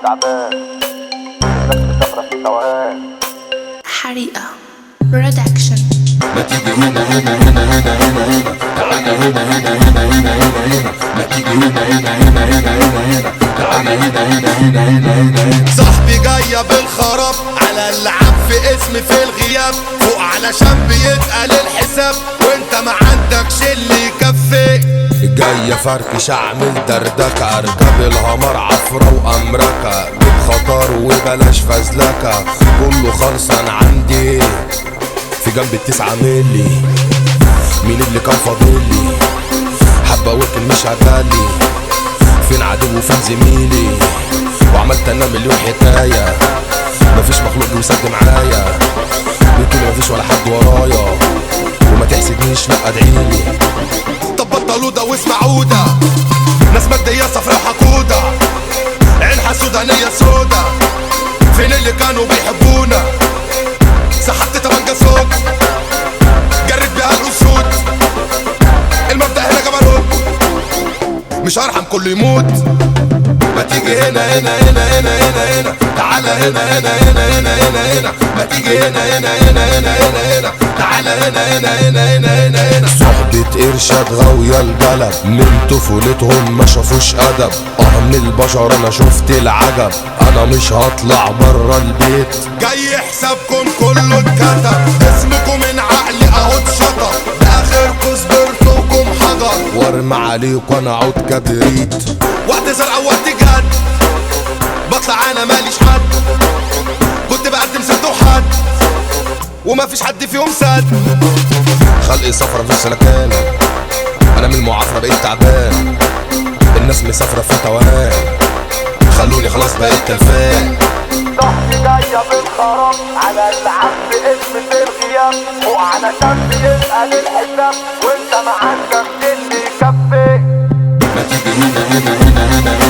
تعبان الناس مسافرة في توهان حريقة برودكشن ما تيجي هنا هنا هنا هنا هنا هنا تعالى هنا هنا هنا هنا هنا هنا ما تيجي هنا هنا هنا هنا هنا هنا تعالى هنا هنا هنا هنا هنا هنا صاحبي جاية بالخراب على اللعب في اسم في الغياب فوق علشان بيتقل الحساب وانت ما عندكش اللي يكفي جاية فركش اعمل دردكة اركب الهمر عفرة وامركة بالخطر وبلاش فزلكة كله خلصان عندي في جنب التسعة ملي مين اللي كان فاضلي حبة وركن مش هبالي فين عدو وفين زميلي وعملت انا مليون حكاية مفيش مخلوق بيسد معايا قلت مفيش ولا حد ورايا وما تحسدنيش لا ادعيلي طب بطلوا ده واسمعوا ده ناس مادية صفرا وحقودة عينها سودانية سودا فين اللي كانوا بيحبونا سحبت تمانجة صوت جريت بيها الاسود المبدأ هنا جبروت مش هرحم كله يموت ما تيجي هنا هنا هنا هنا هنا هنا تعالى هنا هنا هنا هنا هنا هنا ما تيجي هنا هنا هنا هنا هنا هنا تعالى هنا هنا هنا هنا هنا هنا صحبة إرشاد غاوية البلد من طفولتهم ما شافوش أدب اه من البشر أنا شفت العجب أنا مش هطلع برا البيت جاي حسابكم كله اتكتب اسمكم من عقلي أهو اتشطب آخركم صبرتكم حجر وارمى عليكم أنا عود كبريت وقت زرع وقت جد بطلع انا ماليش حد كنت بقدم سد وحد وما فيش حد فيهم سد خلقي صفرة في سلكان انا من المعافرة بقيت تعبان الناس مسافرة في توهان خلوني خلاص بقيت تلفان صاحبي جاية بالخراب على اللعب في اسم في الغياب فوق علشان بيتقل الحساب وانت ما عندكش اللي يكفي ما تيجي هنا هنا هنا هنا